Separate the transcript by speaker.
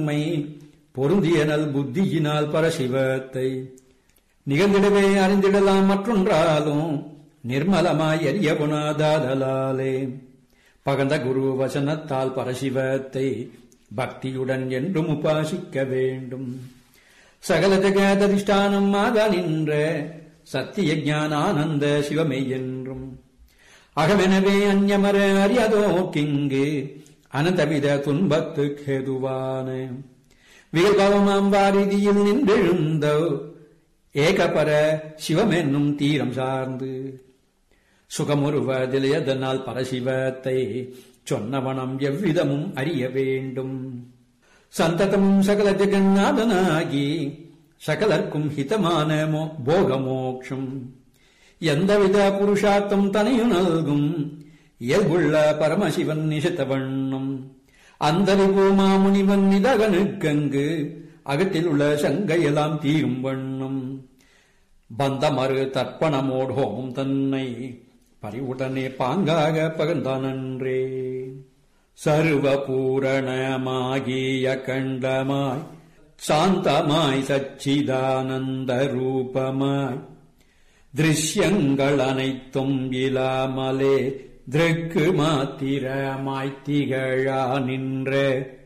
Speaker 1: உண்மை பொருந்திய நல் புத்தியினால் பரசிவத்தை நிகழ்ந்திடவே அறிந்திடலாம் மற்றொன்றாலும் நிர்மலமாய் எரிய புனாதாதலாலே பகந்த குரு வசனத்தால் பரசிவத்தை பக்தியுடன் என்றும் உபாசிக்க வேண்டும் சகல ஜெகததிஷ்டானம் ஆக நின்ற சத்திய ஞானானந்த சிவமே என்றும் அகமெனவே அந்யமர அறியதோக்கிங்கு அனந்தவித துன்பத்து கேதுவான விகல்பவமாம் வாரிதியில் நின்றெழுந்தோ ஏகபர சிவமென்னும் தீரம் சார்ந்து சுகமுறுவதிலையதனால் பரசிவத்தை சொன்னவனம் எவ்விதமும் அறிய வேண்டும் சந்ததமும் சகல ஜெகநாதனாகி சகலர்க்கும் ஹிதமான மோ- போகமோக்ஷம் எந்தவித புருஷார்த்தம் தனையும் நல்கும் இயல்புள்ள பரமசிவன் நிஷத்த வண்ணம் அந்தரிவு மாமுனிவன் நிதகனுக்கங்கு அகத்தில் உள்ள சங்கையெல்லாம் தீரும் வண்ணம் பந்தமறு தர்ப்பணமோடு ஹோமம் தன்னை பரிவுடனே பாங்காக பகர்ந்தானன்றே சர்வ பூரணமாகிய கண்டமாய் சாந்தமாய் சச்சிதானந்த ரூபமாய் திருஷ்யங்கள் அனைத்தும் இல்லாமலே திருக்கு மாத்திரமாய் திகழா நின்ற